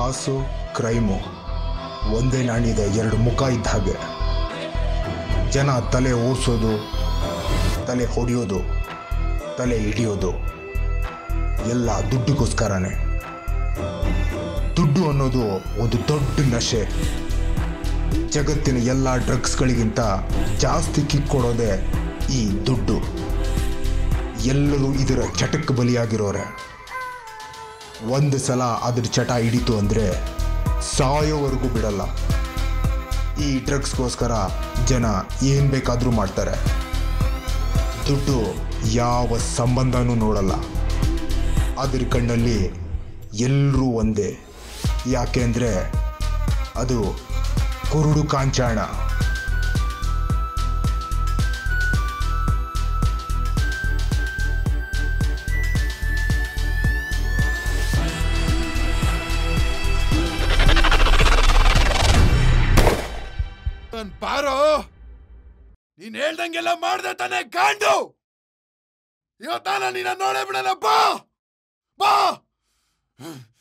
ಕಾಸು ಕ್ರೈಮು ಒಂದೇ ನಾಣ್ಯದ ಎರಡು ಮುಖ ಇದ್ದ ಹಾಗೆ ಜನ ತಲೆ ಓಡಿಸೋದು ತಲೆ ಹೊಡೆಯೋದು ತಲೆ ಹಿಡಿಯೋದು ಎಲ್ಲ ದುಡ್ಡಿಗೋಸ್ಕರನೇ ದುಡ್ಡು ಅನ್ನೋದು ಒಂದು ದೊಡ್ಡ ನಶೆ ಜಗತ್ತಿನ ಎಲ್ಲ ಡ್ರಗ್ಸ್ಗಳಿಗಿಂತ ಜಾಸ್ತಿ ಕಿಕ್ ಕೊಡೋದೇ ಈ ದುಡ್ಡು ಎಲ್ಲರೂ ಇದರ ಚಟಕ್ಕೆ ಬಲಿಯಾಗಿರೋರೆ ಒಂದು ಸಲ ಅದ್ರ ಚಟ ಹಿಡಿತು ಅಂದರೆ ಸಾಯೋವರೆಗೂ ಬಿಡಲ್ಲ ಈ ಡ್ರಗ್ಸ್ಗೋಸ್ಕರ ಜನ ಏನು ಬೇಕಾದರೂ ಮಾಡ್ತಾರೆ ದುಡ್ಡು ಯಾವ ಸಂಬಂಧನೂ ನೋಡಲ್ಲ ಅದ್ರ ಕಣ್ಣಲ್ಲಿ ಎಲ್ಲರೂ ಒಂದೇ ಯಾಕೆ ಅಂದರೆ ಅದು ಕುರುಡು ಕಾಂಚಾಣ ನನ್ ಬಾರೋ ನೀನ್ ಹೇಳ್ದಂಗೆಲ್ಲ ಮಾಡ್ದೆ ತಾನೆ ಗಾಂಡು ಇವತ್ತಾನ ನಿನ್ನ ನೋಡೇ ಬಿಡಣ ಬಾ ಬಾ